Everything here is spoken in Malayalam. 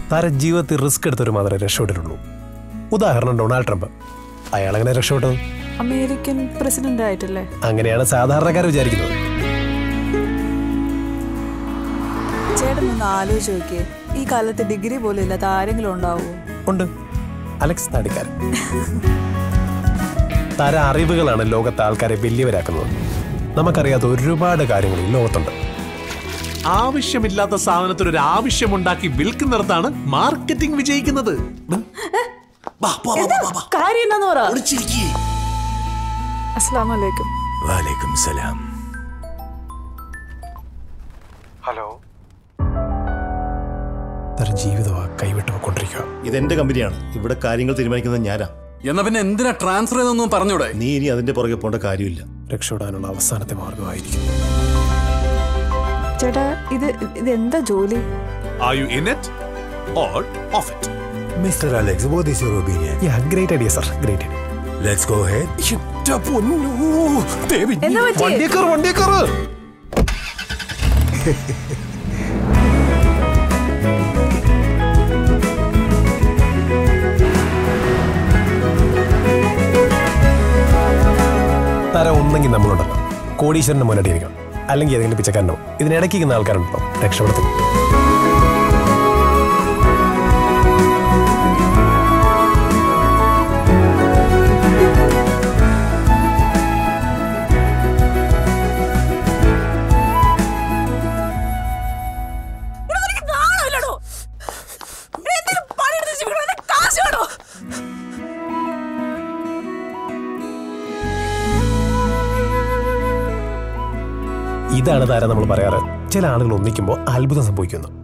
താര ജീവിതത്തിൽ റിസ്ക് എടുത്തൊരു മാത്രമേ രക്ഷപ്പെട്ടിട്ടുള്ളൂ ഉദാഹരണം ഡൊണാൾഡ് ട്രംപ് അയാളെങ്ങനെ രക്ഷപ്പെട്ടത് അമേരിക്കൻ പ്രസിഡന്റ് ആയിട്ടല്ലേ അങ്ങനെയാണ് സാധാരണക്കാർ വിചാരിക്കുന്നത് ചേട്ടൻ ഒന്ന് ആലോചിച്ച് നോക്കിയേ ഈ കാലത്ത് ഡിഗ്രി പോലും ഇല്ലാത്ത ആരെങ്കിലും ഉണ്ടാവുമോ ഉണ്ട് അലക്സ് താടിക്കാരൻ തര അറിവുകളാണ് ലോകത്തെ ആൾക്കാരെ വലിയവരാക്കുന്നത് നമുക്കറിയാത്ത ഒരുപാട് കാര്യങ്ങൾ ഈ ലോകത്തുണ്ട് ആവശ്യമില്ലാത്ത സാധനത്തിന് ഒരു ആവശ്യമുണ്ടാക്കി വിൽക്കുന്നിടത്താണ് മാർക്കറ്റിംഗ് വിജയിക്കുന്നത് കാര്യം എന്താന്ന് പറ അസ്സാം വലൈക്കും വാലേക്കും സലാം ഹലോ തര ജീവിതമാ കൈവിട്ട് പോയിക്കൊണ്ടിരിക്കുക ഇതെന്റെ കമ്പനിയാണ് ഇവിടെ കാര്യങ്ങൾ തീരുമാനിക്കുന്നത് ഞാനാ എന്നാ പിന്നെ എന്തിനാ ട്രാൻസ്ഫർ ചെയ്തൊന്നും പറഞ്ഞൂടെ നീ ഇനി അതിന്റെ പുറകെ പോണ്ട കാര്യമില്ല രക്ഷപ്പെടാനുള്ള അവസാനത്തെ മാർഗമായിരിക്കും ചേട്ടാ ഇത് ഇത് എന്താ ജോലി are you in it or of it Mr. Alex, what is your opinion? Great idea sir great idea Let's go ahead. എന്താ പറ്റി വണ്ടിയേക്കറ് വണ്ടിയേക്കറ് തര ഒന്നെങ്കിൽ നമ്മളുണ്ടല്ലോ കോടീശ്വരന്റെ മുന്നടിയിരിക്കണം അല്ലെങ്കിൽ ഏതെങ്കിലും പിച്ചക്കാരനോ ഇതിനിടയ്ക്ക് നിൽക്കുന്ന ആൾക്കാരുണ്ടോ രക്ഷപ്പെടുത്തും ഇതാണ് താരം നമ്മൾ പറയാറ് ചില ആളുകൾ ഒന്നിക്കുമ്പോൾ അത്ഭുതം സംഭവിക്കുന്നു